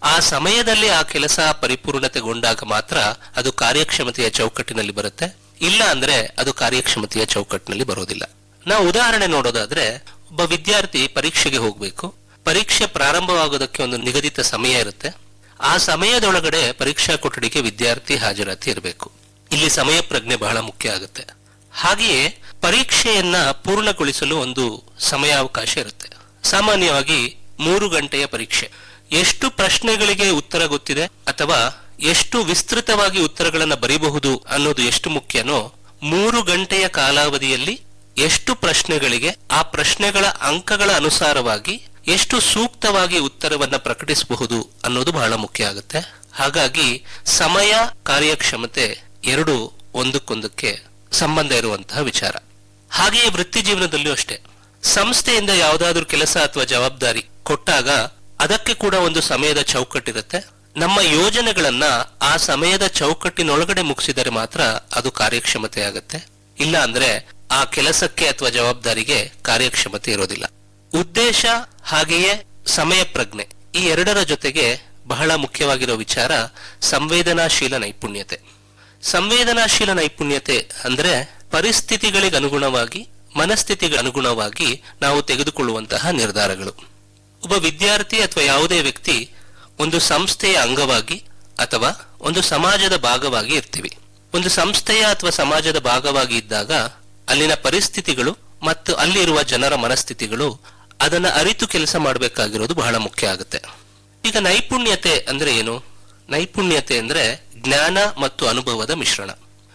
ಆ ಸಮಯದಲ್ಲಿ ಆ ಕೆಲಸ ಪರಿಪೂರ್ಣತೆಗೊಂಡಾಗ ಮಾತ್ರ ಅದು ಕಾರ್ಯಕ್ಷಮತೆಯ ಚೌಕಟ್ಟಿನಲ್ಲಿ ಬರುತ್ತೆ ಇಲ್ಲ ಅಂದ್ರೆ ಅದು ಕಾರ್ಯಕ್ಷಮತೆಯ ಚೌಕಟ್ಟಿನಲ್ಲಿ ಬರೋದಿಲ್ಲ ನಾವು ಉದಾಹರಣೆ ನೋಡೋದಾದ್ರೆ ಒಬ್ಬ ವಿದ್ಯಾರ್ಥಿ ಪರೀಕ್ಷೆಗೆ ಹೋಗ್ಬೇಕು ಪರೀಕ್ಷೆ ಪ್ರಾರಂಭವಾಗೋದಕ್ಕೆ ಒಂದು ನಿಗದಿತ ಸಮಯ ಇರುತ್ತೆ ಆ ಸಮಯದೊಳಗಡೆ ಪರೀಕ್ಷಾ ಕೊಠಡಿಗೆ ವಿದ್ಯಾರ್ಥಿ ಹಾಜರಾತಿ ಇರಬೇಕು ಇಲ್ಲಿ ಸಮಯ ಪ್ರಜ್ಞೆ ಬಹಳ ಮುಖ್ಯ ಆಗುತ್ತೆ ಹಾಗೆಯೇ ಪರೀಕ್ಷೆಯನ್ನ ಪೂರ್ಣಗೊಳಿಸಲು ಒಂದು ಸಮಯಾವಕಾಶ ಇರುತ್ತೆ ಸಾಮಾನ್ಯವಾಗಿ ಮೂರು ಗಂಟೆಯ ಪರೀಕ್ಷೆ ಎಷ್ಟು ಪ್ರಶ್ನೆಗಳಿಗೆ ಉತ್ತರ ಗೊತ್ತಿದೆ ಅಥವಾ ಎಷ್ಟು ವಿಸ್ತೃತವಾಗಿ ಉತ್ತರಗಳನ್ನು ಬರೀಬಹುದು ಅನ್ನೋದು ಎಷ್ಟು ಮುಖ್ಯನೋ ಮೂರು ಗಂಟೆಯ ಕಾಲಾವಧಿಯಲ್ಲಿ ಎಷ್ಟು ಪ್ರಶ್ನೆಗಳಿಗೆ ಆ ಪ್ರಶ್ನೆಗಳ ಅಂಕಗಳ ಅನುಸಾರವಾಗಿ ಎಷ್ಟು ಸೂಕ್ತವಾಗಿ ಉತ್ತರವನ್ನ ಪ್ರಕಟಿಸಬಹುದು ಅನ್ನೋದು ಬಹಳ ಮುಖ್ಯ ಆಗುತ್ತೆ ಹಾಗಾಗಿ ಸಮಯ ಕಾರ್ಯಕ್ಷಮತೆ ಎರಡು ಒಂದಕ್ಕೊಂದಕ್ಕೆ ಸಂಬಂಧ ಇರುವಂತಹ ವಿಚಾರ ಹಾಗೆಯೇ ವೃತ್ತಿ ಜೀವನದಲ್ಲೂ ಅಷ್ಟೇ ಸಂಸ್ಥೆಯಿಂದ ಯಾವುದಾದ್ರೂ ಕೆಲಸ ಅಥವಾ ಜವಾಬ್ದಾರಿ ಕೊಟ್ಟಾಗ ಅದಕ್ಕೆ ಕೂಡ ಒಂದು ಸಮಯದ ಚೌಕಟ್ಟಿರುತ್ತೆ ನಮ್ಮ ಯೋಜನೆಗಳನ್ನ ಆ ಸಮಯದ ಚೌಕಟ್ಟಿನೊಳಗಡೆ ಮುಗಿಸಿದರೆ ಮಾತ್ರ ಅದು ಕಾರ್ಯಕ್ಷಮತೆ ಆಗುತ್ತೆ ಇಲ್ಲ ಅಂದ್ರೆ ಆ ಕೆಲಸಕ್ಕೆ ಅಥವಾ ಜವಾಬ್ದಾರಿಗೆ ಕಾರ್ಯಕ್ಷಮತೆ ಇರೋದಿಲ್ಲ ಉದ್ದೇಶ ಹಾಗೆಯೇ ಸಮಯ ಪ್ರಜ್ಞೆ ಈ ಎರಡರ ಜೊತೆಗೆ ಬಹಳ ಮುಖ್ಯವಾಗಿರೋ ವಿಚಾರ ಸಂವೇದನಾಶೀಲ ನೈಪುಣ್ಯತೆ ಸಂವೇದನಾಶೀಲ ನೈಪುಣ್ಯತೆ ಅಂದ್ರೆ ಪರಿಸ್ಥಿತಿಗಳಿಗೆ ಅನುಗುಣವಾಗಿ ಮನಸ್ಥಿತಿಗೆ ಅನುಗುಣವಾಗಿ ನಾವು ತೆಗೆದುಕೊಳ್ಳುವಂತಹ ನಿರ್ಧಾರಗಳು ಒಬ್ಬ ವಿದ್ಯಾರ್ಥಿ ಅಥವಾ ಯಾವುದೇ ವ್ಯಕ್ತಿ ಒಂದು ಸಂಸ್ಥೆಯ ಅಂಗವಾಗಿ ಅಥವಾ ಒಂದು ಸಮಾಜದ ಭಾಗವಾಗಿ ಇರ್ತೀವಿ ಒಂದು ಸಂಸ್ಥೆಯ ಅಥವಾ ಸಮಾಜದ ಭಾಗವಾಗಿ ಇದ್ದಾಗ ಅಲ್ಲಿನ ಪರಿಸ್ಥಿತಿಗಳು ಮತ್ತು ಅಲ್ಲಿರುವ ಜನರ ಮನಸ್ಥಿತಿಗಳು ಅದನ್ನ ಅರಿತು ಕೆಲಸ ಮಾಡಬೇಕಾಗಿರೋದು ಬಹಳ ಮುಖ್ಯ ಆಗುತ್ತೆ ಈಗ ನೈಪುಣ್ಯತೆ ಅಂದ್ರೆ ಏನು ನೈಪುಣ್ಯತೆ ಅಂದ್ರೆ ಜ್ಞಾನ ಮತ್ತು ಅನುಭವದ ಮಿಶ್ರಣ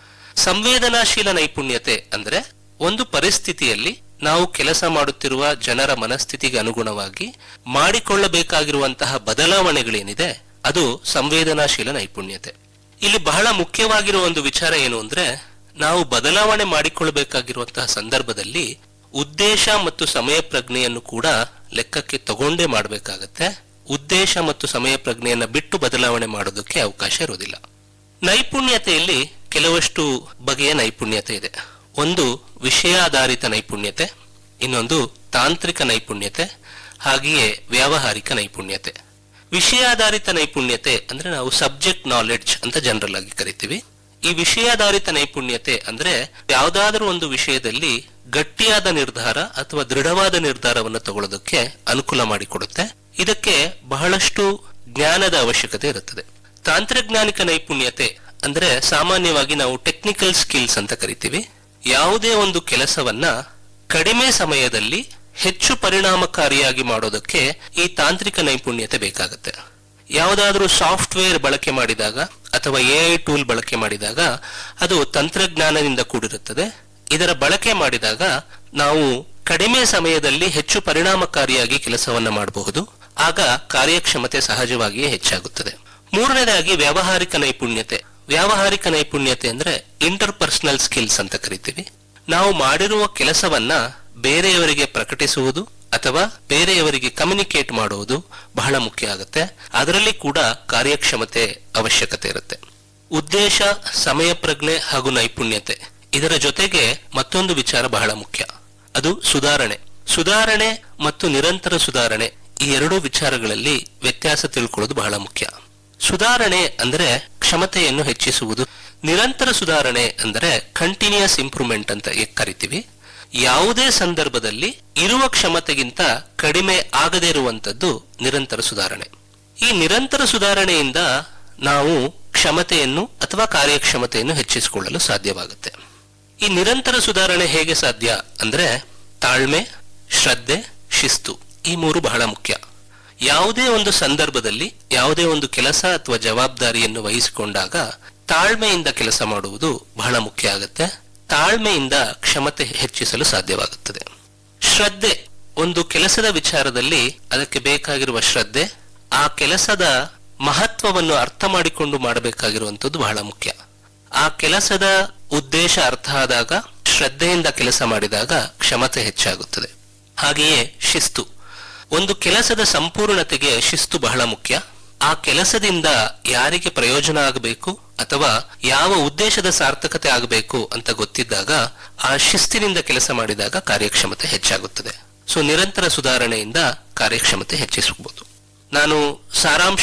ಸಂವೇದನಾಶೀಲ ನೈಪುಣ್ಯತೆ ಅಂದ್ರೆ ಒಂದು ಪರಿಸ್ಥಿತಿಯಲ್ಲಿ ನಾವು ಕೆಲಸ ಮಾಡುತ್ತಿರುವ ಜನರ ಮನಸ್ಥಿತಿಗೆ ಅನುಗುಣವಾಗಿ ಮಾಡಿಕೊಳ್ಳಬೇಕಾಗಿರುವಂತಹ ಬದಲಾವಣೆಗಳೇನಿದೆ ಅದು ಸಂವೇದನಾಶೀಲ ನೈಪುಣ್ಯತೆ ಇಲ್ಲಿ ಬಹಳ ಮುಖ್ಯವಾಗಿರುವ ಒಂದು ವಿಚಾರ ಏನು ಅಂದ್ರೆ ನಾವು ಬದಲಾವಣೆ ಮಾಡಿಕೊಳ್ಳಬೇಕಾಗಿರುವಂತಹ ಸಂದರ್ಭದಲ್ಲಿ ಉದ್ದೇಶ ಮತ್ತು ಸಮಯ ಪ್ರಜ್ಞೆಯನ್ನು ಕೂಡ ಲೆಕ್ಕಕ್ಕೆ ತಗೊಂಡೇ ಮಾಡಬೇಕಾಗತ್ತೆ ಉದ್ದೇಶ ಮತ್ತು ಸಮಯ ಪ್ರಜ್ಞೆಯನ್ನ ಬಿಟ್ಟು ಬದಲಾವಣೆ ಮಾಡೋದಕ್ಕೆ ಅವಕಾಶ ಇರೋದಿಲ್ಲ ನೈಪುಣ್ಯತೆಯಲ್ಲಿ ಕೆಲವಷ್ಟು ಬಗೆಯ ನೈಪುಣ್ಯತೆ ಇದೆ ಒಂದು ವಿಷಯಾಧಾರಿತ ನೈಪುಣ್ಯತೆ ಇನ್ನೊಂದು ತಾಂತ್ರಿಕ ನೈಪುಣ್ಯತೆ ಹಾಗೆಯೇ ವ್ಯಾವಹಾರಿಕ ನೈಪುಣ್ಯತೆ ವಿಷಯಾಧಾರಿತ ನೈಪುಣ್ಯತೆ ಅಂದ್ರೆ ನಾವು ಸಬ್ಜೆಕ್ಟ್ ನಾಲೆಡ್ಜ್ ಅಂತ ಜನರಲ್ ಆಗಿ ಕರಿತೀವಿ ಈ ವಿಷಯಾಧಾರಿತ ನೈಪುಣ್ಯತೆ ಅಂದ್ರೆ ಯಾವುದಾದ್ರೂ ಒಂದು ವಿಷಯದಲ್ಲಿ ಗಟ್ಟಿಯಾದ ನಿರ್ಧಾರ ಅಥವಾ ದೃಢವಾದ ನಿರ್ಧಾರವನ್ನು ತಗೊಳ್ಳೋದಕ್ಕೆ ಅನುಕೂಲ ಮಾಡಿಕೊಡುತ್ತೆ ಇದಕ್ಕೆ ಬಹಳಷ್ಟು ಜ್ಞಾನದ ಅವಶ್ಯಕತೆ ಇರುತ್ತದೆ ತಾಂತ್ರಜ್ಞಾನಿಕ ನೈಪುಣ್ಯತೆ ಅಂದ್ರೆ ಸಾಮಾನ್ಯವಾಗಿ ನಾವು ಟೆಕ್ನಿಕಲ್ ಸ್ಕಿಲ್ಸ್ ಅಂತ ಕರಿತೀವಿ ಯಾವುದೇ ಒಂದು ಕೆಲಸವನ್ನ ಕಡಿಮೆ ಸಮಯದಲ್ಲಿ ಹೆಚ್ಚು ಪರಿಣಾಮಕಾರಿಯಾಗಿ ಮಾಡೋದಕ್ಕೆ ಈ ತಾಂತ್ರಿಕ ನೈಪುಣ್ಯತೆ ಬೇಕಾಗುತ್ತೆ ಯಾವುದಾದ್ರೂ ಸಾಫ್ಟ್ವೇರ್ ಬಳಕೆ ಮಾಡಿದಾಗ ಅಥವಾ ಎ ಐ ಟೂಲ್ ಬಳಕೆ ಮಾಡಿದಾಗ ಅದು ತಂತ್ರಜ್ಞಾನದಿಂದ ಕೂಡಿರುತ್ತದೆ ಇದರ ಬಳಕೆ ಮಾಡಿದಾಗ ನಾವು ಕಡಿಮೆ ಸಮಯದಲ್ಲಿ ಹೆಚ್ಚು ಪರಿಣಾಮಕಾರಿಯಾಗಿ ಕೆಲಸವನ್ನ ಮಾಡಬಹುದು ಆಗ ಕಾರ್ಯಕ್ಷಮತೆ ಸಹಜವಾಗಿಯೇ ಹೆಚ್ಚಾಗುತ್ತದೆ ಮೂರನೇದಾಗಿ ವ್ಯಾವಹಾರಿಕ ನೈಪುಣ್ಯತೆ ವ್ಯಾವಹಾರಿಕ ನೈಪುಣ್ಯತೆ ಅಂದ್ರೆ ಇಂಟರ್ ಪರ್ಸನಲ್ ಸ್ಕಿಲ್ಸ್ ಅಂತ ಕರಿತೀವಿ ನಾವು ಮಾಡಿರುವ ಕೆಲಸವನ್ನ ಬೇರೆಯವರಿಗೆ ಪ್ರಕಟಿಸುವುದು ಅಥವಾ ಬೇರೆಯವರಿಗೆ ಕಮ್ಯುನಿಕೇಟ್ ಮಾಡುವುದು ಬಹಳ ಮುಖ್ಯ ಆಗುತ್ತೆ ಅದರಲ್ಲಿ ಕೂಡ ಕಾರ್ಯಕ್ಷಮತೆ ಅವಶ್ಯಕತೆ ಇರುತ್ತೆ ಉದ್ದೇಶ ಸಮಯ ಪ್ರಜ್ಞೆ ಹಾಗೂ ನೈಪುಣ್ಯತೆ ಇದರ ಜೊತೆಗೆ ಮತ್ತೊಂದು ವಿಚಾರ ಬಹಳ ಮುಖ್ಯ ಅದು ಸುಧಾರಣೆ ಸುಧಾರಣೆ ಮತ್ತು ನಿರಂತರ ಸುಧಾರಣೆ ಈ ಎರಡೂ ವಿಚಾರಗಳಲ್ಲಿ ವ್ಯತ್ಯಾಸ ತಿಳ್ಕೊಳ್ಳೋದು ಬಹಳ ಮುಖ್ಯ ಸುಧಾರಣೆ ಅಂದ್ರೆ ಕ್ಷಮತೆಯನ್ನು ಹೆಚ್ಚಿಸುವುದು ನಿರಂತರ ಸುಧಾರಣೆ ಅಂದರೆ ಕಂಟಿನ್ಯೂಸ್ ಇಂಪ್ರೂವ್ಮೆಂಟ್ ಅಂತ ಕರಿತೀವಿ ಯಾವುದೇ ಸಂದರ್ಭದಲ್ಲಿ ಇರುವ ಕ್ಷಮತೆಗಿಂತ ಕಡಿಮೆ ಆಗದೇ ಇರುವಂತದ್ದು ನಿರಂತರ ಸುಧಾರಣೆ ಈ ನಿರಂತರ ಸುಧಾರಣೆಯಿಂದ ನಾವು ಕ್ಷಮತೆಯನ್ನು ಅಥವಾ ಕಾರ್ಯಕ್ಷಮತೆಯನ್ನು ಹೆಚ್ಚಿಸಿಕೊಳ್ಳಲು ಸಾಧ್ಯವಾಗುತ್ತೆ ಈ ನಿರಂತರ ಸುಧಾರಣೆ ಹೇಗೆ ಸಾಧ್ಯ ಅಂದ್ರೆ ತಾಳ್ಮೆ ಶ್ರದ್ಧೆ ಶಿಸ್ತು ಈ ಮೂರು ಬಹಳ ಮುಖ್ಯ ಯಾವುದೇ ಒಂದು ಸಂದರ್ಭದಲ್ಲಿ ಯಾವುದೇ ಒಂದು ಕೆಲಸ ಅಥವಾ ಜವಾಬ್ದಾರಿಯನ್ನು ವಹಿಸಿಕೊಂಡಾಗ ತಾಳ್ಮೆಯಿಂದ ಕೆಲಸ ಮಾಡುವುದು ಬಹಳ ಮುಖ್ಯ ಆಗುತ್ತೆ ತಾಳ್ಮೆಯಿಂದ ಕ್ಷಮತೆ ಹೆಚ್ಚಿಸಲು ಸಾಧ್ಯವಾಗುತ್ತದೆ ಶ್ರದ್ಧೆ ಒಂದು ಕೆಲಸದ ವಿಚಾರದಲ್ಲಿ ಅದಕ್ಕೆ ಬೇಕಾಗಿರುವ ಶ್ರದ್ಧೆ ಆ ಕೆಲಸದ ಮಹತ್ವವನ್ನು ಅರ್ಥ ಮಾಡಿಕೊಂಡು ಮಾಡಬೇಕಾಗಿರುವಂತದ್ದು ಬಹಳ ಮುಖ್ಯ ಆ ಕೆಲಸದ ಉದ್ದೇಶ ಅರ್ಥ ಆದಾಗ ಶ್ರದ್ಧೆಯಿಂದ ಕೆಲಸ ಮಾಡಿದಾಗ ಕ್ಷಮತೆ ಹೆಚ್ಚಾಗುತ್ತದೆ ಹಾಗೆಯೇ ಶಿಸ್ತು ಒಂದು ಕೆಲಸದ ಸಂಪೂರ್ಣತೆಗೆ ಶಿಸ್ತು ಬಹಳ ಮುಖ್ಯ ಆ ಕೆಲಸದಿಂದ ಯಾರಿಗೆ ಪ್ರಯೋಜನ ಆಗಬೇಕು ಅಥವಾ ಯಾವ ಉದ್ದೇಶದ ಸಾರ್ಥಕತೆ ಆಗಬೇಕು ಅಂತ ಗೊತ್ತಿದ್ದಾಗ ಆ ಶಿಸ್ತಿನಿಂದ ಕೆಲಸ ಮಾಡಿದಾಗ ಕಾರ್ಯಕ್ಷಮತೆ ಹೆಚ್ಚಾಗುತ್ತದೆ ಸೊ ನಿರಂತರ ಸುಧಾರಣೆಯಿಂದ ಕಾರ್ಯಕ್ಷಮತೆ ಹೆಚ್ಚಿಸಬಹುದು ನಾನು ಸಾರಾಂಶ